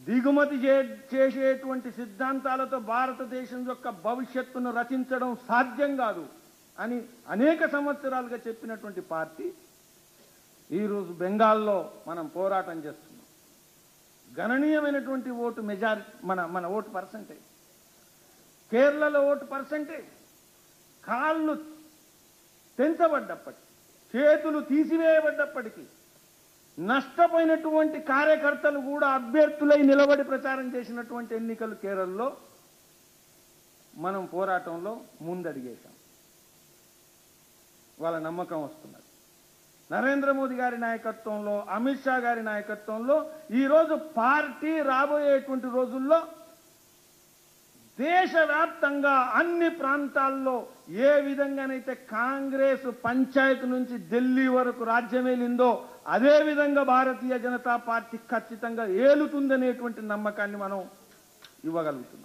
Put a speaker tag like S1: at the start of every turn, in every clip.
S1: దిగుమతి చే- చేసేటువంటి సిద్ధాంతాలతో భారతదేశం యొక్క భవిష్యత్తును రచించడం సాధ్యం కాదు అని అనేక సంవత్సరాలుగా చెప్పినటువంటి పార్టీ ఈరోజు బెంగాల్లో మనం పోరాటం చేస్తున్నాం గణనీయమైనటువంటి ఓటు మెజారిటీ మన మన ఓటు పర్సంటేజ్ కేరళలో ఓటు పర్సంటేజ్ కాళ్ళు తెంచబడ్డప్పటికీ చేతులు తీసివేయబడ్డప్పటికీ నష్టపోయినటువంటి కార్యకర్తలు కూడా అభ్యర్థులై నిలబడి ప్రచారం చేసినటువంటి ఎన్నికలు కేరళలో మనం పోరాటంలో ముందడిగేశాం వాళ్ళ నమ్మకం వస్తున్నది నరేంద్ర మోదీ గారి నాయకత్వంలో అమిత్ షా గారి నాయకత్వంలో ఈరోజు పార్టీ రాబోయేటువంటి రోజుల్లో దేశవ్యాప్తంగా అన్ని ప్రాంతాల్లో ఏ విధంగానైతే కాంగ్రెస్ పంచాయత్ నుంచి ఢిల్లీ వరకు రాజ్యమేలిందో అదే విధంగా భారతీయ జనతా పార్టీ ఖచ్చితంగా ఏలుతుందనేటువంటి నమ్మకాన్ని మనం ఇవ్వగలుగుతున్నాం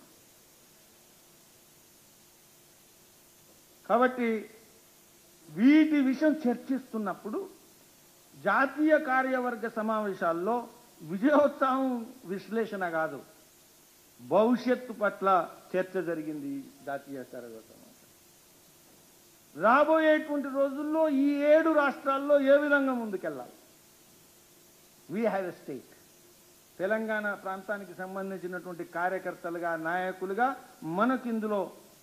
S1: కాబట్టి వీటి విషయం చర్చిస్తున్నప్పుడు జాతీయ కార్యవర్గ సమావేశాల్లో విజయోత్సవం విశ్లేషణ కాదు భవిష్యత్తు పట్ల చర్చ జరిగింది జాతీయ కార్యవర్గ సమావేశం రాబోయేటువంటి రోజుల్లో ఈ ఏడు రాష్ట్రాల్లో ఏ విధంగా ముందుకెళ్ళాలి we have a state Telangana ప్రాంతానికి సంబంధించినటువంటి కార్యకర్తలుగా నాయకులుగా మనకు ఇందులో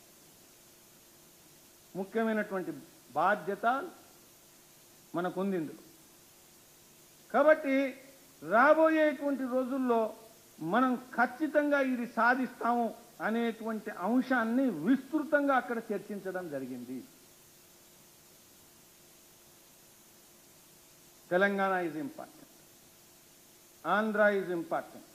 S1: ముఖ్యమైనటువంటి బాధ్యత మనకుంది ఇందులో కాబట్టి రాబోయేటువంటి రోజుల్లో మనం ఖచ్చితంగా ఇది సాధిస్తాము అనేటువంటి అంశాన్ని విస్తృతంగా అక్కడ చర్చించడం జరిగింది Telangana is important Andhra is important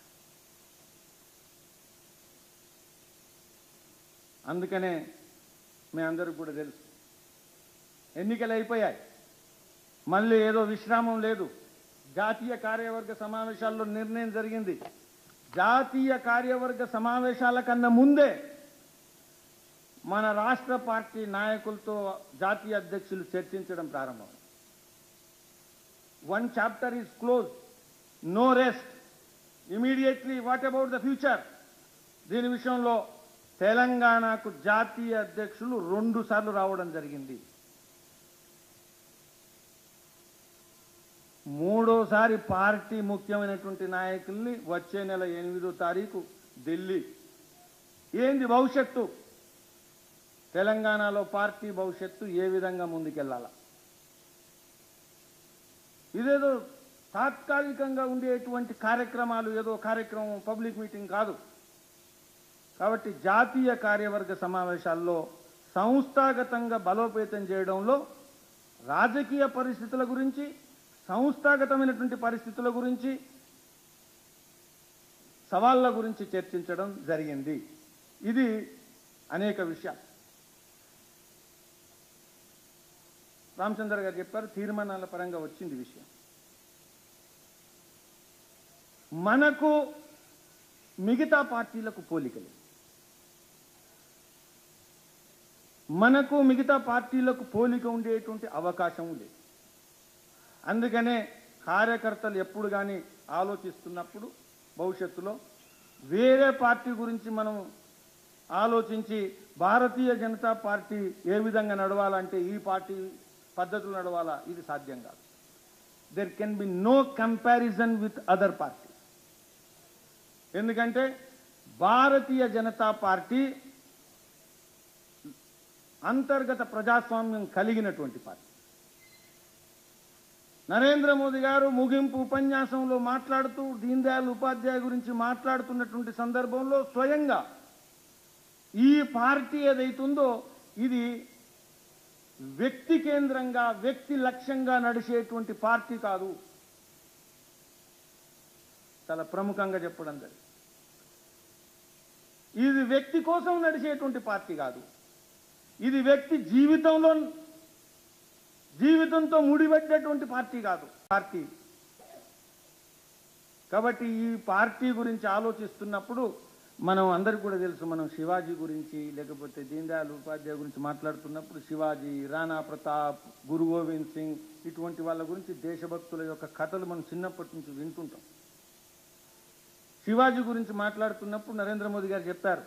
S1: అందుకనే మీ అందరికి కూడా తెలుసు ఎన్నికలు అయిపోయాయి మళ్ళీ ఏదో విశ్రామం లేదు జాతీయ కార్యవర్గ సమావేశాల్లో నిర్ణయం జరిగింది జాతీయ కార్యవర్గ సమావేశాల కన్నా ముందే మన రాష్ట్ర పార్టీ నాయకులతో జాతీయ అధ్యక్షులు చర్చించడం ప్రారంభం one chapter is close no rest immediately what about the future దీని విషయంలో తెలంగాణకు జాతీయ అధ్యక్షులు రెండు సార్లు రావడం జరిగింది మూడోసారి పార్టీ ముఖ్యమైనటువంటి నాయకుల్ని వచ్చే నెల ఎనిమిదో తారీఖు ఢిల్లీ ఏంది భవిష్యత్తు తెలంగాణలో పార్టీ భవిష్యత్తు ఏ విధంగా ముందుకెళ్లాలా ఇదేదో తాత్కాలికంగా ఉండేటువంటి కార్యక్రమాలు ఏదో కార్యక్రమం పబ్లిక్ మీటింగ్ కాదు కాబట్టి జాతీయ కార్యవర్గ సమావేశాల్లో సంస్థాగతంగా బలోపేతం చేయడంలో రాజకీయ పరిస్థితుల గురించి సంస్థాగతమైనటువంటి పరిస్థితుల గురించి సవాళ్ల గురించి చర్చించడం జరిగింది ఇది అనేక విషయాలు రామచంద్ర గారు చెప్పారు తీర్మానాల పరంగా వచ్చింది విషయం మనకు మిగతా పార్టీలకు పోలికలు మనకు మిగతా పార్టీలకు పోలిక ఉండేటువంటి అవకాశం లేదు అందుకనే కార్యకర్తలు ఎప్పుడు కానీ ఆలోచిస్తున్నప్పుడు భవిష్యత్తులో వేరే పార్టీ గురించి మనం ఆలోచించి భారతీయ జనతా పార్టీ ఏ విధంగా నడవాలంటే ఈ పార్టీ పద్ధతులు నడవాలా ఇది సాధ్యం కాదు there can be no comparison with other party ఎందుకంటే భారతీయ జనతా పార్టీ అంతర్గత ప్రజాస్వామ్యం కలిగినటువంటి పార్టీ నరేంద్ర మోదీ గారు ముగింపు ఉపన్యాసంలో మాట్లాడుతూ దీన్ దయాళ్ ఉపాధ్యాయ గురించి మాట్లాడుతున్నటువంటి సందర్భంలో స్వయంగా ఈ పార్టీ ఏదైతుందో ఇది వ్యక్తి కేంద్రంగా వ్యక్తి లక్ష్యంగా నడిచేటువంటి పార్టీ కాదు చాలా ప్రముఖంగా చెప్పడం జరిగింది ఇది వ్యక్తి కోసం నడిచేటువంటి పార్టీ కాదు ఇది వ్యక్తి జీవితంలో జీవితంతో ముడిపెట్టేటువంటి పార్టీ కాదు పార్టీ కాబట్టి ఈ పార్టీ గురించి ఆలోచిస్తున్నప్పుడు మనం అందరికి కూడా తెలుసు మనం శివాజీ గురించి లేకపోతే దీన్ దయాళ్ ఉపాధ్యాయ గురించి మాట్లాడుతున్నప్పుడు శివాజీ రాణా ప్రతాప్ గురు గోవింద్ సింగ్ ఇటువంటి వాళ్ళ గురించి దేశభక్తుల యొక్క కథలు మనం చిన్నప్పటి నుంచి వింటుంటాం శివాజీ గురించి మాట్లాడుతున్నప్పుడు నరేంద్ర మోదీ గారు చెప్పారు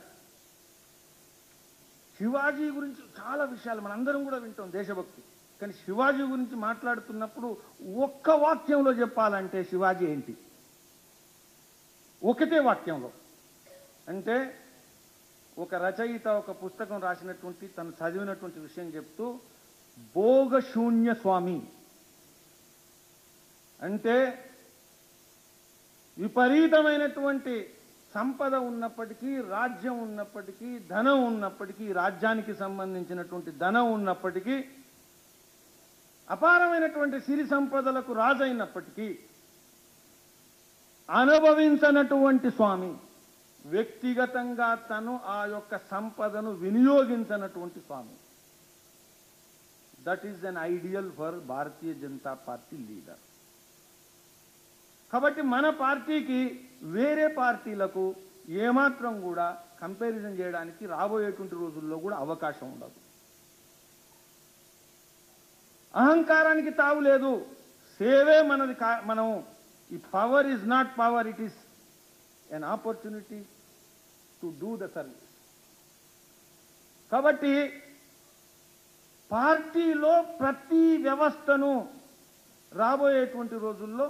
S1: శివాజీ గురించి చాలా విషయాలు మనందరం కూడా వింటాం దేశభక్తి కానీ శివాజీ గురించి మాట్లాడుతున్నప్పుడు ఒక్క వాక్యంలో చెప్పాలంటే శివాజీ ఏంటి ఒకటే వాక్యంలో అంటే ఒక రచయిత ఒక పుస్తకం రాసినటువంటి తను చదివినటువంటి విషయం చెప్తూ భోగశూన్య స్వామి అంటే విపరీతమైనటువంటి సంపద ఉన్నప్పటికీ రాజ్యం ఉన్నప్పటికీ ధనం ఉన్నప్పటికీ రాజ్యానికి సంబంధించినటువంటి ధనం ఉన్నప్పటికీ అపారమైనటువంటి సిరి సంపదలకు రాజైనప్పటికీ అనుభవించనటువంటి స్వామి వ్యక్తిగతంగా తను ఆ యొక్క సంపదను వినియోగించనటువంటి స్వామి that is an ideal for Bharatiya Janata party leader కాబట్టి మన పార్టీకి వేరే పార్టీలకు ఏమాత్రం కూడా కంపారిజన్ చేయడానికి రాబోయేటువంటి రోజుల్లో కూడా అవకాశం ఉండదు అహంకారానికి తావు లేదు సేవే మనది కా- మనం ఈ power is not power it is an opportunity to do the service కాబట్టి పార్టీలో ప్రతి వ్యవస్థను రాబోయేటువంటి రోజుల్లో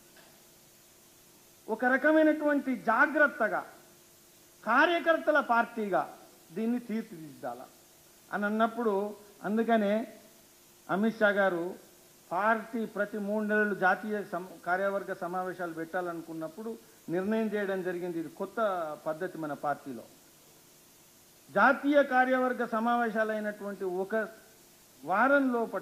S1: ఒక రకమైనటువంటి జాగ్రత్తగా కార్యకర్తల పార్టీగా దీన్ని తీర్చిదిద్దాల అని అన్నప్పుడు అందుకనే అమిత్ షా గారు పార్టీ ప్రతి మూడు నెలలు జాతీయ సమ- కార్యవర్గ సమావేశాలు పెట్టాలనుకున్నప్పుడు నిర్ణయం చేయడం జరిగింది ఇది కొత్త పద్ధతి మన పార్టీలో జాతీయ కార్యవర్గ సమావేశాలైనటువంటి ఒక వారం లోపట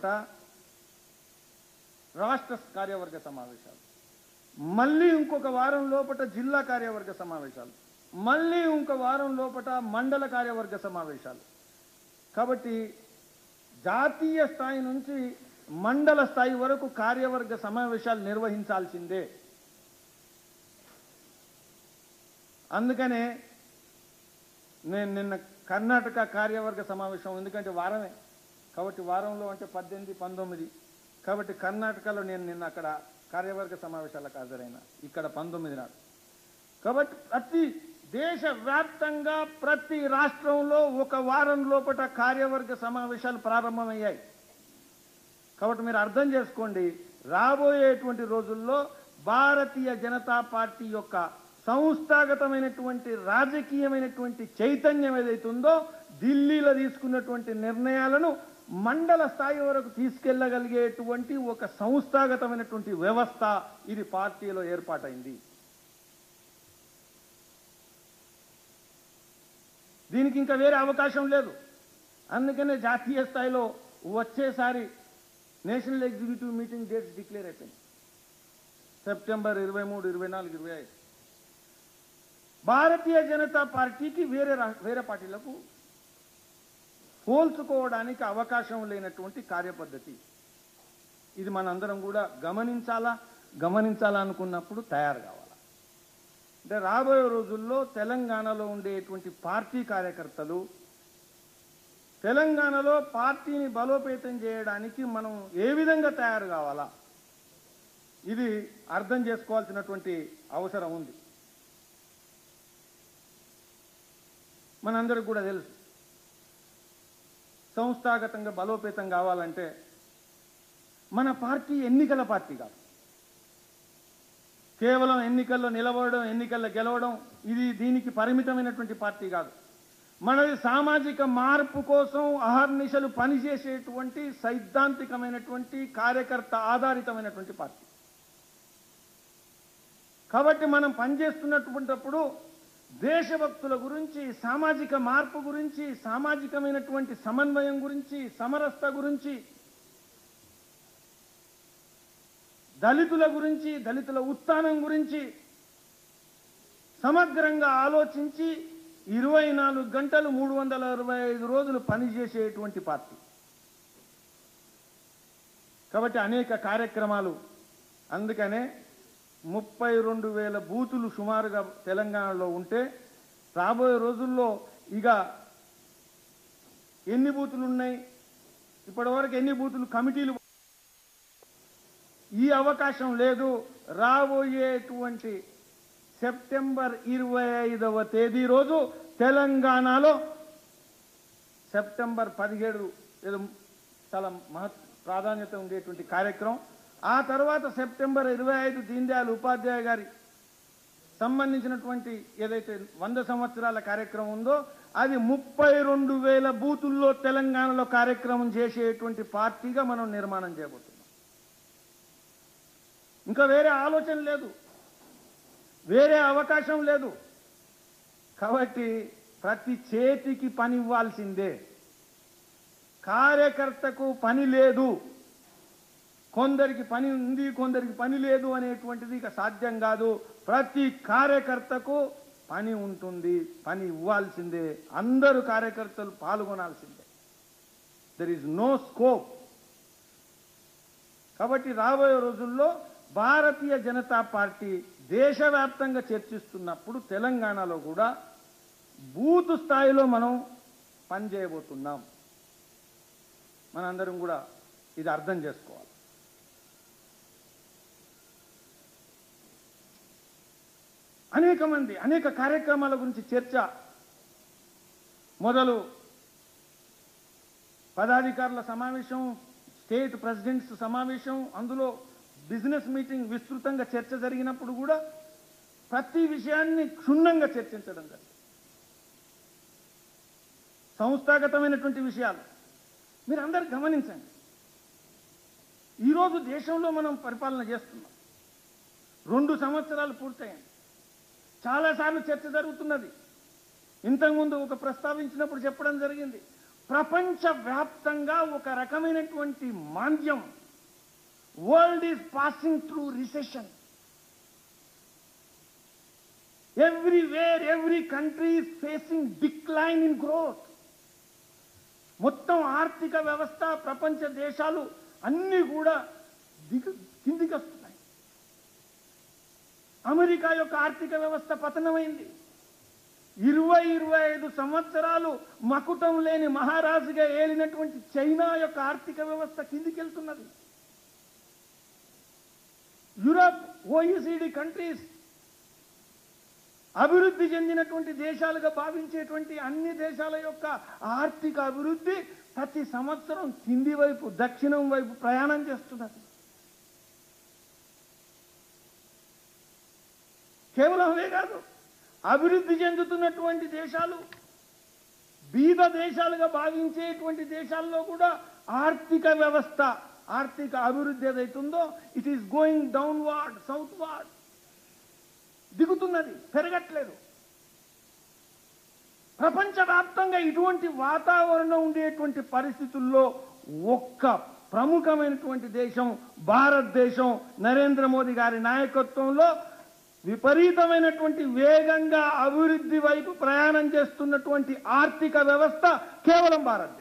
S1: రాష్ట్ర కార్యవర్గ సమావేశాలు మళ్ళీ ఇంకొక వారం లోపట జిల్లా కార్యవర్గ సమావేశాలు మళ్ళీ ఇంకొక వారం లోపట మండల కార్యవర్గ సమావేశాలు కాబట్టి జాతీయ స్థాయి నుంచి మండల స్థాయి వరకు కార్యవర్గ సమావేశాలు నిర్వహించాల్సిందే అందుకనే నేను నిన్న కర్ణాటక కార్యవర్గ సమావేశం ఎందుకంటే వారమే కాబట్టి వారంలో అంటే పద్దెనిమిది పంతొమ్మిది కాబట్టి కర్ణాటకలో నేను నిన్న అక్కడ కార్యవర్గ సమావేశాలకు హాజరైన ఇక్కడ పంతొమ్మిది నాడు కాబట్టి ప్రతి దేశవ్యాప్తంగా ప్రతి రాష్ట్రంలో ఒక వారం లోపట కార్యవర్గ సమావేశాలు ప్రారంభమయ్యాయి కాబట్టి మీరు అర్థం చేసుకోండి రాబోయేటువంటి రోజుల్లో భారతీయ జనతా పార్టీ యొక్క సంస్థాగతమైనటువంటి రాజకీయమైనటువంటి చైతన్యం ఏదైతుందో ఢిల్లీలో తీసుకున్నటువంటి నిర్ణయాలను మండల స్థాయి వరకు తీసుకెళ్లగలిగేటువంటి ఒక సంస్థాగతమైనటువంటి వ్యవస్థ ఇది పార్టీలో ఏర్పాటైంది దీనికి ఇంకా వేరే అవకాశం లేదు అందుకనే జాతీయ స్థాయిలో వచ్చేసారి national executive meeting dates declare అయిపోయింది సెప్టెంబర్ ఇరవై మూడు ఇరవై నాలుగు ఇరవై ఐదు భారతీయ జనతా పార్టీకి వేరే రా- వేరే పార్టీలకు పోల్చుకోవడానికి అవకాశం లేనటువంటి కార్యపద్ధతి ఇది మనందరం కూడా గమనించాలా గమనించాలా అనుకున్నప్పుడు తయారు కావాలా అంటే రాబోయే రోజుల్లో తెలంగాణలో ఉండేటువంటి పార్టీ కార్యకర్తలు తెలంగాణలో పార్టీని బలోపేతం చేయడానికి మనం ఏ విధంగా తయారు కావాలా ఇది అర్థం చేసుకోవాల్సినటువంటి అవసరం ఉంది మనందరికి కూడా తెలుసు సంస్థాగతంగా బలోపేతం కావాలంటే మన పార్టీ ఎన్నికల పార్టీ కాదు కేవలం ఎన్నికల్లో నిలబడడం ఎన్నికల్లో గెలవడం ఇది దీనికి పరిమితమైనటువంటి పార్టీ కాదు మనది సామాజిక మార్పు కోసం అహర్నిశలు పనిచేసేటువంటి సైద్ధాంతికమైనటువంటి కార్యకర్త ఆధారితమైనటువంటి పార్టీ కాబట్టి మనం పనిచేస్తున్నటువంటిప్పుడు దేశభక్తుల గురించి సామాజిక మార్పు గురించి సామాజికమైనటువంటి సమన్వయం గురించి సమరసత గురించి దళితుల గురించి దళితుల ఉత్థానం గురించి సమగ్రంగా ఆలోచించి ఇరవై నాలుగు గంటలు మూడు వందల అరవై ఐదు రోజులు పనిచేసేటువంటి పార్టీ కాబట్టి అనేక కార్యక్రమాలు అందుకనే ముప్పై రెండు వేల బూతులు సుమారుగా తెలంగాణలో ఉంటే రాబోయే రోజుల్లో ఇక ఎన్ని బూతులు ఉన్నాయి ఇప్పటివరకు ఎన్ని బూతులు కమిటీలు ఈ అవకాశం లేదు రాబోయేటువంటి సెప్టెంబర్ ఇరవై ఐదవ తేదీ రోజు తెలంగాణలో సెప్టెంబర్ పదిహేడు ఏదో చాలా మహత్ ప్రాధాన్యత ఉండేటువంటి కార్యక్రమం ఆ తర్వాత సెప్టెంబర్ ఇరవై ఐదు దీన్ దయాళ్ ఉపాధ్యాయ గారి సంబంధించినటువంటి ఏదైతే వంద సంవత్సరాల కార్యక్రమం ఉందో అది ముప్పై రెండు వేల బూతుల్లో తెలంగాణలో కార్యక్రమం చేసేటువంటి పార్టీగా మనం నిర్మాణం చేయబోతున్నాం ఇంకా వేరే ఆలోచన లేదు వేరే అవకాశం లేదు కాబట్టి ప్రతి చేతికి పని ఇవ్వాల్సిందే కార్యకర్తకు పని లేదు కొందరికి పని ఉంది కొందరికి పని లేదు అనేటువంటిది ఇక సాధ్యం కాదు ప్రతి కార్యకర్తకు పని ఉంటుంది పని ఇవ్వాల్సిందే అందరూ కార్యకర్తలు పాల్గొనాల్సిందే దర్ ఈజ్ నో స్కోప్ కాబట్టి రాబోయే రోజుల్లో భారతీయ జనతా పార్టీ దేశవ్యాప్తంగా చర్చిస్తున్నప్పుడు తెలంగాణలో కూడా బూత్ స్థాయిలో మనం పనిచేయబోతున్నాం మనందరం కూడా ఇది అర్థం చేసుకోవాలి అనేక మంది అనేక కార్యక్రమాల గురించి చర్చ మొదలు పదాధికారుల సమావేశం స్టేట్ ప్రెసిడెంట్స్ సమావేశం అందులో బిజినెస్ మీటింగ్ విస్తృతంగా చర్చ జరిగినప్పుడు కూడా ప్రతి విషయాన్ని క్షుణ్ణంగా చర్చించడం జరిగింది సంస్థాగతమైనటువంటి విషయాలు మీరు అందరు గమనించండి ఈరోజు దేశంలో మనం పరిపాలన చేస్తున్నాం రెండు సంవత్సరాలు పూర్తయింది చాలాసార్లు చర్చ జరుగుతున్నది ఇంతకుముందు ఒక ప్రస్తావించినప్పుడు చెప్పడం జరిగింది ప్రపంచ వ్యాప్తంగా ఒక రకమైనటువంటి మాంద్యం world is passing through recession everywhere every country is facing decline in growth మొత్తం ఆర్థిక వ్యవస్థ ప్రపంచ దేశాలు అన్నీ కూడా దిగు కిందికి వస్తున్నాయి అమెరికా యొక్క ఆర్థిక వ్యవస్థ పతనమైంది ఇరవై ఇరవై ఐదు సంవత్సరాలు మకుటం లేని మహారాజుగా ఏలినటువంటి చైనా యొక్క ఆర్థిక వ్యవస్థ కిందికెళ్తున్నది యూరప్ ఓఈసీడీ కంట్రీస్ అభివృద్ధి చెందినటువంటి దేశాలుగా భావించేటువంటి అన్ని దేశాల యొక్క ఆర్థిక అభివృద్ధి ప్రతి సంవత్సరం కింది వైపు దక్షిణం వైపు ప్రయాణం చేస్తున్నది కేవలం అవే కాదు అభివృద్ధి చెందుతున్నటువంటి దేశాలు బీద దేశాలుగా భావించేటువంటి దేశాల్లో కూడా ఆర్థిక వ్యవస్థ ఆర్థిక అభివృద్ధి ఏదైతుందో it is going downward southward దిగుతున్నది పెరగట్లేదు ప్రపంచవ్యాప్తంగా ఇటువంటి వాతావరణం ఉండేటువంటి పరిస్థితుల్లో ఒక్క ప్రముఖమైనటువంటి దేశం భారతదేశం నరేంద్ర మోదీ గారి నాయకత్వంలో విపరీతమైనటువంటి వేగంగా అభివృద్ధి వైపు ప్రయాణం చేస్తున్నటువంటి ఆర్థిక వ్యవస్థ కేవలం భారతదేశం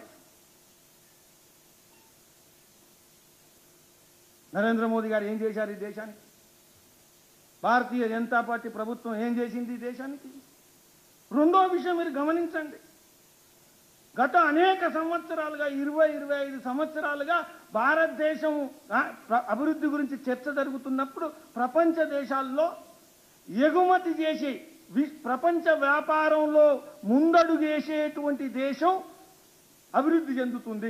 S1: నరేంద్ర మోదీ గారు ఏం చేశారు ఈ దేశానికి భారతీయ జనతా పార్టీ ప్రభుత్వం ఏం చేసింది ఈ దేశానికి రెండో విషయం మీరు గమనించండి గత అనేక సంవత్సరాలుగా ఇరవై ఇరవై ఐదు సంవత్సరాలుగా భారతదేశం ఆ, ప్ర- అభివృద్ధి గురించి చర్చ జరుగుతున్నప్పుడు ప్రపంచ దేశాల్లో ఎగుమతి చేసి వి- ప్రపంచ వ్యాపారంలో ముందడుగేసేటువంటి దేశం అభివృద్ధి చెందుతుంది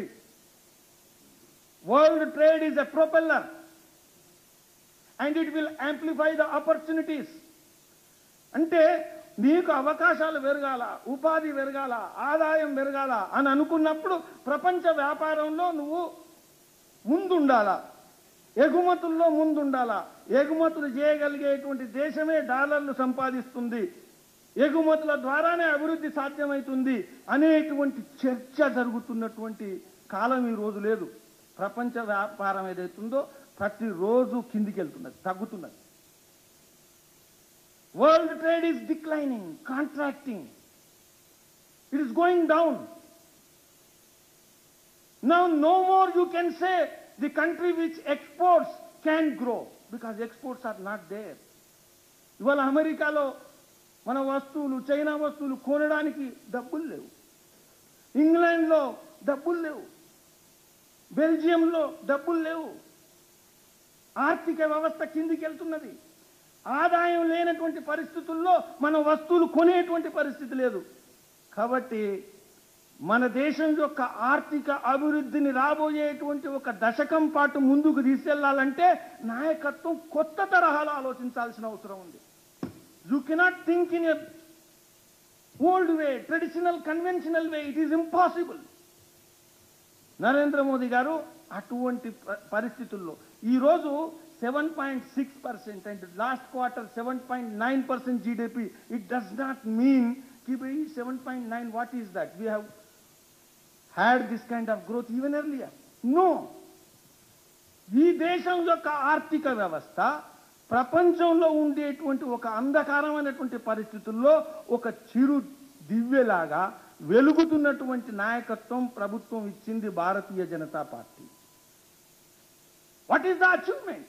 S1: world trade is a propeller and it will amplify the opportunities అంటే నీకు అవకాశాలు పెరగాల ఉపాధి పెరగాల ఆదాయం పెరగాల అని అనుకున్నప్పుడు ప్రపంచ వ్యాపారంలో నువ్వు ముందుండాలా ఎగుమతుల్లో ముందుండాలా ఎగుమతులు చేయగలిగేటువంటి దేశమే డాలర్లు సంపాదిస్తుంది ఎగుమతుల ద్వారానే అభివృద్ధి సాధ్యమవుతుంది అనేటువంటి చర్చ జరుగుతున్నటువంటి కాలం ఈ రోజు లేదు ప్రపంచ వ్యాపారం ఏదైతుందో ప్రతిరోజు కిందికి వెళ్తున్నది తగ్గుతున్నది world trade is declining contracting it is going down Now, no more you can say the country which exports can grow because exports are not there. ఇవాళ అమెరికాలో మన వస్తువులు చైనా వస్తువులు కొనడానికి డబ్బులు లేవు ఇంగ్లాండ్లో డబ్బులు లేవు బెల్జియంలో డబ్బులు లేవు ఆర్థిక వ్యవస్థ కిందికి వెళ్తున్నది ఆదాయం లేనటువంటి పరిస్థితుల్లో మనం వస్తువులు కొనేటువంటి పరిస్థితి లేదు కాబట్టి మన దేశం యొక్క ఆర్థిక అభివృద్ధిని రాబోయేటువంటి ఒక దశకం పాటు ముందుకు తీసుకెళ్లాలంటే నాయకత్వం కొత్త తరహాలో ఆలోచించాల్సిన అవసరం ఉంది you cannot think in a old way traditional conventional way it is impossible Narendra Modi garu అటువంటి ప- పరిస్థితుల్లో ఈరోజు seven point six percent and last quarter seven point nine percent GDP it does not mean కి seven point nine what is that we have had this kind of growth even earlier no ఈ దేశం యొక్క ఆర్థిక వ్యవస్థ ప్రపంచంలో ఉండేటువంటి ఒక అంధకారమైనటువంటి పరిస్థితుల్లో ఒక చిరు దివ్యలాగా వెలుగుతున్నటువంటి నాయకత్వం ప్రభుత్వం ఇచ్చింది Bharatiya Janata party what is the achievement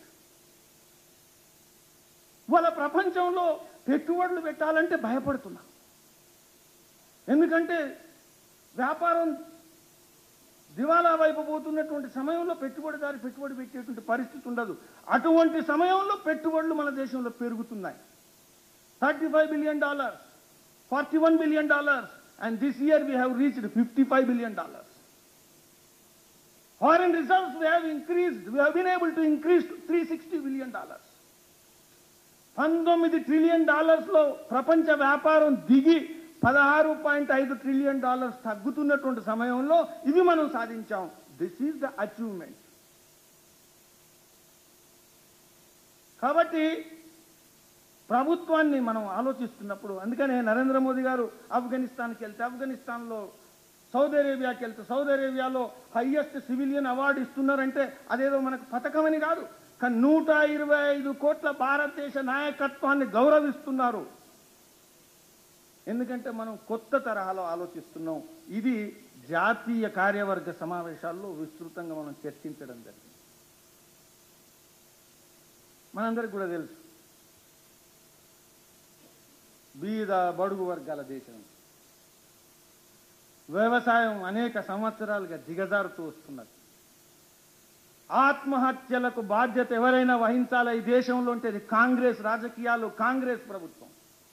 S1: వాళ్ళ ప్రపంచంలో పెట్టుబడులు పెట్టాలంటే భయపడుతున్నా ఎందుకంటే వ్యాపారం దివాలా వైపు పోతున్నటువంటి సమయంలో పెట్టుబడిదారి పెట్టుబడి పెట్టేటువంటి పరిస్థితి ఉండదు అటువంటి సమయంలో పెట్టుబడులు మన దేశంలో పెరుగుతున్నాయి thirty five billion dollars forty one billion dollars and this year we have reached fifty five billion dollars Foreign reserves we have increased, we have been able to increase to 360 billion dollars. పంతొమ్మిది trillion dollars లో ప్రపంచ వ్యాపారం దిగి పదహారు point ఐదు trillion dollars తగ్గుతున్నటువంటి సమయంలో ఇవి మనం సాధించాం దిస్ ఈజ్ ద అచీవ్మెంట్ కాబట్టి ప్రభుత్వాన్ని మనం ఆలోచిస్తున్నప్పుడు అందుకనే నరేంద్ర మోదీ గారు ఆఫ్ఘనిస్తాన్కి వెళ్తే ఆఫ్ఘనిస్తాన్లో సౌదీ అరేబియాకి వెళ్తే సౌదీ అరేబియాలో హయ్యెస్ట్ సివిలియన్ అవార్డు ఇస్తున్నారంటే అదేదో మనకు పథకమని కాదు కానీ నూట ఇరవై ఐదు కోట్ల భారతదేశ నాయకత్వాన్ని గౌరవిస్తున్నారు ఎందుకంటే మనం కొత్త తరహాలో ఆలోచిస్తున్నాం ఇది జాతీయ కార్యవర్గ సమావేశాల్లో విస్తృతంగా మనం చర్చించడం జరిగింది మనందరికి కూడా తెలుసు బీద బడుగు వర్గాల దేశం వ్యవసాయం అనేక సంవత్సరాలుగా దిగజారుతూ వస్తున్నది ఆత్మహత్యలకు బాధ్యత ఎవరైనా వహించాలా ఈ దేశంలో ఉంటే అది కాంగ్రెస్ రాజకీయాలు కాంగ్రెస్ ప్రభుత్వం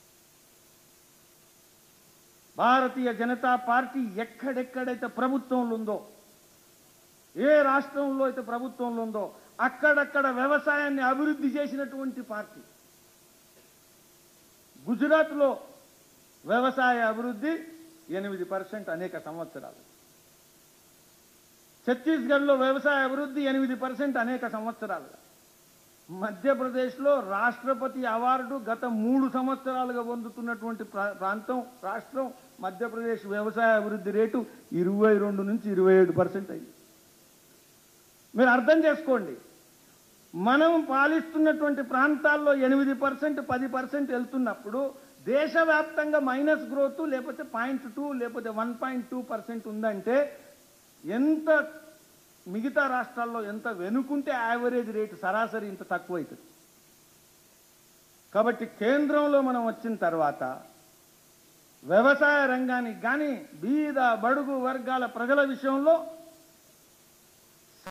S1: భారతీయ జనతా పార్టీ ఎక్కడెక్కడైతే ప్రభుత్వంలో ఉందో ఏ రాష్ట్రంలో అయితే ప్రభుత్వంలో ఉందో అక్కడక్కడ వ్యవసాయాన్ని అభివృద్ధి చేసినటువంటి పార్టీ గుజరాత్లో వ్యవసాయ అభివృద్ధి ఎనిమిది పర్సెంట్ అనేక సంవత్సరాలు ఛత్తీస్గఢ్లో వ్యవసాయ అభివృద్ధి ఎనిమిది పర్సెంట్ అనేక సంవత్సరాలు మధ్యప్రదేశ్లో రాష్ట్రపతి అవార్డు గత మూడు సంవత్సరాలుగా పొందుతున్నటువంటి ప్రా- ప్రాంతం రాష్ట్రం మధ్యప్రదేశ్ వ్యవసాయ అభివృద్ధి రేటు ఇరవై రెండు నుంచి ఇరవై ఏడు పర్సెంట్ అయింది మీరు అర్థం చేసుకోండి మనం పాలిస్తున్నటువంటి ప్రాంతాల్లో ఎనిమిది పర్సెంట్ పది పర్సెంట్ వెళ్తున్నప్పుడు దేశవ్యాప్తంగా మైనస్ గ్రోత్ లేకపోతే పాయింట్ టూ లేకపోతే వన్ పాయింట్ టూ పర్సెంట్ ఉందంటే ఎంత మిగతా రాష్ట్రాల్లో ఎంత వెనుకుంటే యావరేజ్ రేటు సరాసరి ఇంత తక్కువ అవుతుంది కాబట్టి కేంద్రంలో మనం వచ్చిన తర్వాత వ్యవసాయ రంగానికి కానీ బీద బడుగు వర్గాల ప్రజల విషయంలో